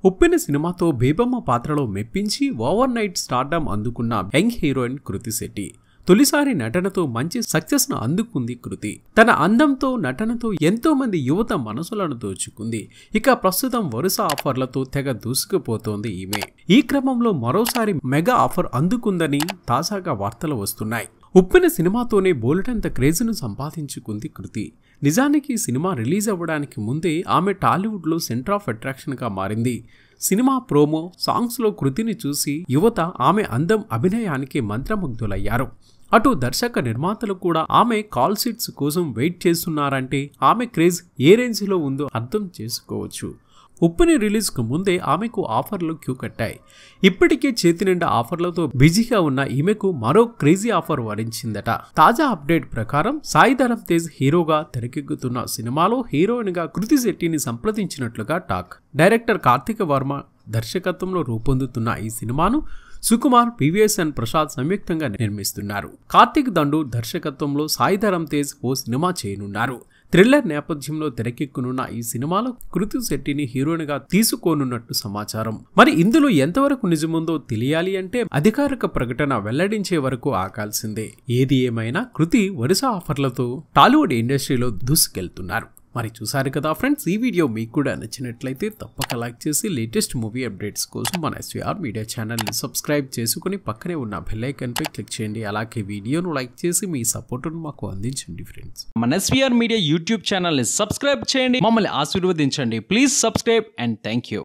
ఉప్పెన సినిమాతో బేబమ్మ పాత్రలో మెప్పించి ఓవర్ నైట్ స్టార్డమ్ అందుకున్న యంగ్ హీరోయిన్ కృతి శెట్టి తొలిసారి నటనతో మంచి సక్సెస్ ను అందుకుంది కృతి తన అందంతో నటనతో ఎంతో మంది యువత మనసులను దోచుకుంది ఇక ప్రస్తుతం వరుస ఆఫర్లతో తెగ దూసుకుపోతోంది ఈమె ఈ క్రమంలో మరోసారి మెగా ఆఫర్ అందుకుందని తాజాగా వార్తలు వస్తున్నాయి ఉప్పెన సినిమాతోనే బోలెటంత క్రేజ్ను సంపాదించుకుంది కృతి నిజానికి ఈ సినిమా రిలీజ్ అవ్వడానికి ముందే ఆమె టాలీవుడ్లో సెంటర్ ఆఫ్ అట్రాక్షన్గా మారింది సినిమా ప్రోమో సాంగ్స్లో కృతిని చూసి యువత ఆమె అందం అభినయానికి మంత్రముగ్ధులయ్యారు అటు దర్శక నిర్మాతలు కూడా ఆమె కాల్ సీట్స్ కోసం వెయిట్ చేస్తున్నారంటే ఆమె క్రేజ్ ఏ రేంజ్లో ఉందో అర్థం చేసుకోవచ్చు ఉప్పుని రిలీజ్కు ముందే ఆమెకు ఆఫర్లు క్యూ కట్టాయి ఇప్పటికే చేతి నిండా ఆఫర్లతో బిజీగా ఉన్న ఈమెకు మరో క్రేజీ ఆఫర్ వరించిందట తాజా అప్డేట్ ప్రకారం సాయిధరం తేజ్ హీరోగా తెరకెక్కుతున్న సినిమాలో హీరోయిన్గా కృతి శెట్టిని సంప్రదించినట్లుగా టాక్ డైరెక్టర్ కార్తిక వర్మ దర్శకత్వంలో రూపొందుతున్న ఈ సినిమాను సుకుమార్ పివిఎస్ఎన్ ప్రసాద్ సంయుక్తంగా నిర్మిస్తున్నారు కార్తిక్ దండు దర్శకత్వంలో సాయిధరం తేజ్ ఓ సినిమా చేయనున్నారు థ్రిల్లర్ నేపథ్యంలో తెరకెక్కనున్న ఈ సినిమాలో కృతి శెట్టిని హీరోయిన్గా తీసుకోనున్నట్టు సమాచారం మరి ఇందులో ఎంతవరకు నిజముందో తెలియాలి అంటే అధికారిక ప్రకటన వెల్లడించే వరకు ఆగాల్సిందే ఏది ఏమైనా కృతి వరుస ఆఫర్లతో టాలీవుడ్ ఇండస్ట్రీలో దూసుకెళ్తున్నారు మరి చూసారు కదా ఫ్రెండ్స్ ఈ వీడియో మీకు కూడా నచ్చినట్లయితే తప్పక లైక్ చేసి లేటెస్ట్ మూవీ అప్డేట్స్ కోసం మన ఎస్వీఆర్ మీడియా ఛానల్ని సబ్స్క్రైబ్ చేసుకుని పక్కనే ఉన్న బెల్ ఐకన్పై క్లిక్ చేయండి అలాగే వీడియోను లైక్ చేసి మీ సపోర్టును మాకు అందించండి ఫ్రెండ్స్ మన ఎస్వీఆర్ మీడియా యూట్యూబ్ ఛానల్ని సబ్స్క్రైబ్ చేయండి మమ్మల్ని ఆశీర్వదించండి please subscribe and thank you